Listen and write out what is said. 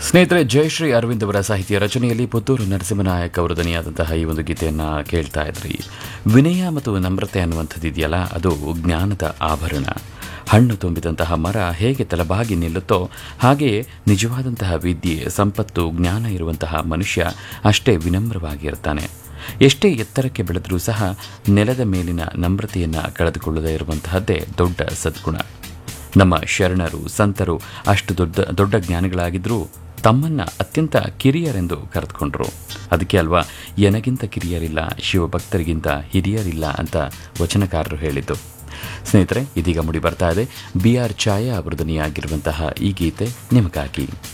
ಸ್ನೇಹಿತರೆ ಜಯಶ್ರೀ ಅರವಿಂದ್ ಅವರ ಸಾಹಿತ್ಯ ರಚನೆಯಲ್ಲಿ ಪುತ್ತೂರು ನರಸಿಂಹನಾಯಕ್ ಅವರು ದನಿಯಾದಂತಹ ಈ ಒಂದು ಗೀತೆಯನ್ನು ಕೇಳ್ತಾ ಇದ್ರಿ ವಿನಯ ಮತ್ತು ನಮ್ರತೆ ಅನ್ನುವಂಥದ್ದು ಇದೆಯಲ್ಲ ಅದು ಜ್ಞಾನದ ಆಭರಣ ಹಣ್ಣು ತುಂಬಿದಂತಹ ಮರ ಹೇಗೆ ತಲೆಬಾಗಿ ನಿಲ್ಲುತ್ತೋ ಹಾಗೆಯೇ ನಿಜವಾದಂತಹ ವಿದ್ಯೆ ಸಂಪತ್ತು ಜ್ಞಾನ ಇರುವಂತಹ ಮನುಷ್ಯ ಅಷ್ಟೇ ವಿನಮ್ರವಾಗಿರ್ತಾನೆ ಎಷ್ಟೇ ಎತ್ತರಕ್ಕೆ ಬೆಳೆದರೂ ಸಹ ನೆಲದ ಮೇಲಿನ ನಮ್ರತೆಯನ್ನು ಕಳೆದುಕೊಳ್ಳದೇ ಇರುವಂತಹದ್ದೇ ದೊಡ್ಡ ಸದ್ಗುಣ ನಮ್ಮ ಶರಣರು ಸಂತರು ಅಷ್ಟು ದೊಡ್ಡ ದೊಡ್ಡ ಜ್ಞಾನಿಗಳಾಗಿದ್ದರೂ ತಮ್ಮನ್ನ ಅತ್ಯಂತ ಕಿರಿಯರೆಂದು ಕರೆದುಕೊಂಡ್ರು ಅದಕ್ಕೆ ಅಲ್ವಾ ಎನಗಿಂತ ಕಿರಿಯರಿಲ್ಲ ಶಿವಭಕ್ತರಿಗಿಂತ ಹಿರಿಯರಿಲ್ಲ ಅಂತ ವಚನಕಾರರು ಹೇಳಿದ್ದು ಸ್ನೇಹಿತರೆ ಇದೀಗ ಮುಡಿ ಬರ್ತಾ ಇದೆ ಬಿ ಆರ್ ಛಾಯಾ ಅವರದನಿಯಾಗಿರುವಂತಹ ಈ ಗೀತೆ ನಿಮಗಾಗಿ